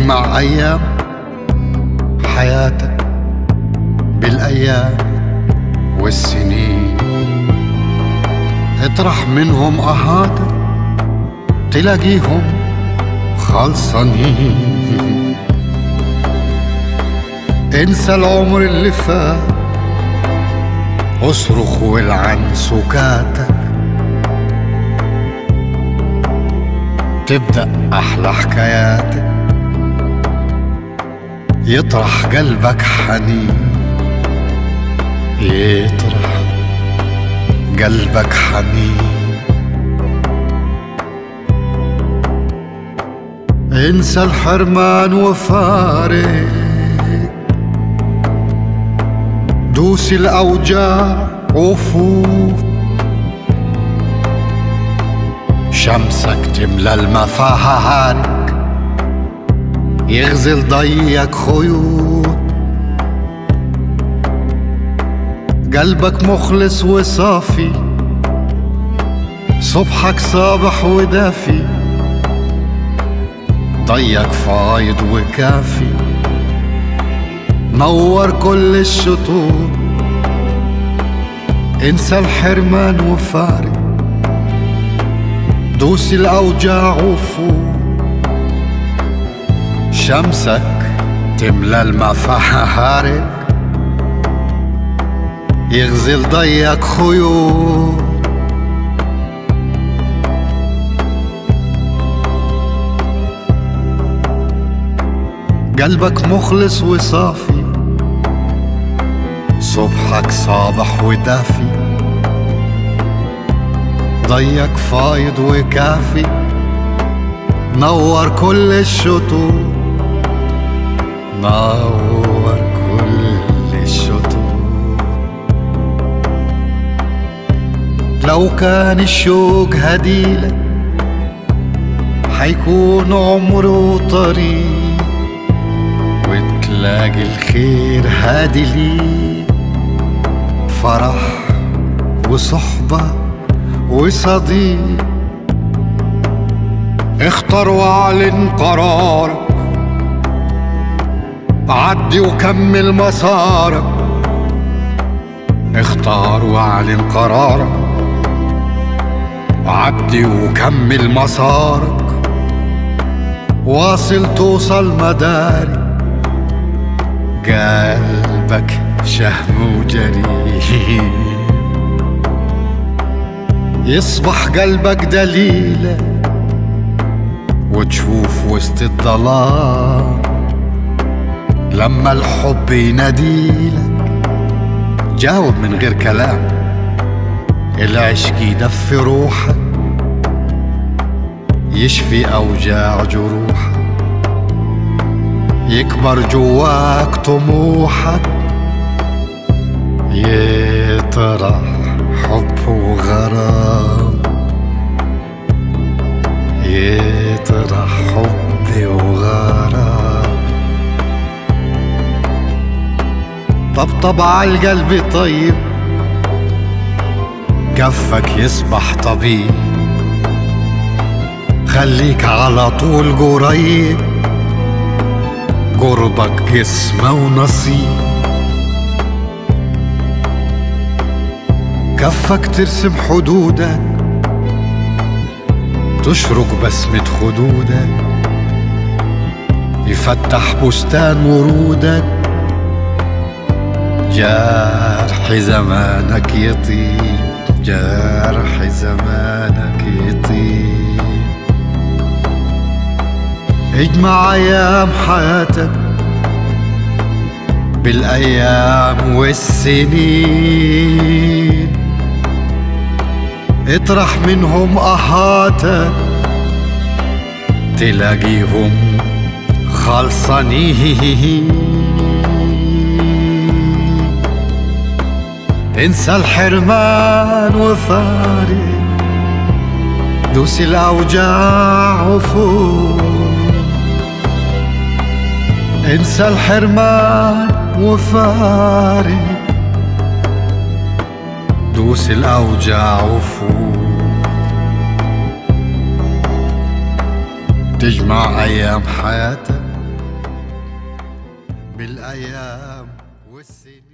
اجمع أيام حياتك بالأيام والسنين اطرح منهم أهاتك تلاقيهم خلصانين انسى العمر اللي فات اصرخ والعن سكاتك تبدأ أحلى حكاياتك يطرح قلبك حنين يطرح قلبك حنين انسى الحرمان وفارق دوس الأوجاع وفوت شمسك تملى المفاهارك يغزل ضيق خيوط قلبك مخلص وصافي صبحك صابح ودافي ضيق فايض وكافي نور كل الشطوط انسى الحرمان وفارق دوس الأوجاع وفوق شمسك تملى المفاحارك يغزل ضيق خيوط قلبك مخلص وصافي صبحك صابح ودافي ضيق فايض وكافي نور كل الشطوط نور كل الشطوط لو كان الشوق هديلك حيكون عمره طريق وتلاقي الخير هادي ليك فرح وصحبه وصديق اختر واعلن قرارك عدي وكمل مسارك اختار واعلن قرارك عدي وكمل مسارك واصل توصل مدارك قلبك شهم وجريح يصبح قلبك دليلة وتشوف وسط الظلام لما الحب يناديلك جاوب من غير كلام العشق يدفي روحك يشفي أوجاع جروحك يكبر جواك طموحك يطرح حب وغرام يطرح حب وغرام طبطب عالقلب طيب كفك يصبح طبيب خليك على طول قريب قربك قسمة ونصيب كفك ترسم حدودك تشرق بسمة خدودك يفتح بستان ورودك جرح زمانك يطيب جرح زمانك يطيب اجمع ايام حياتك بالايام والسنين اطرح منهم اهاتك تلاقيهم خلصانين انسى الحرمان وفارق دوس الاوجاع وفوق انسى الحرمان وفارق دوس الأوجاع وفوق تجمع أيام حياتك بالأيام والسنين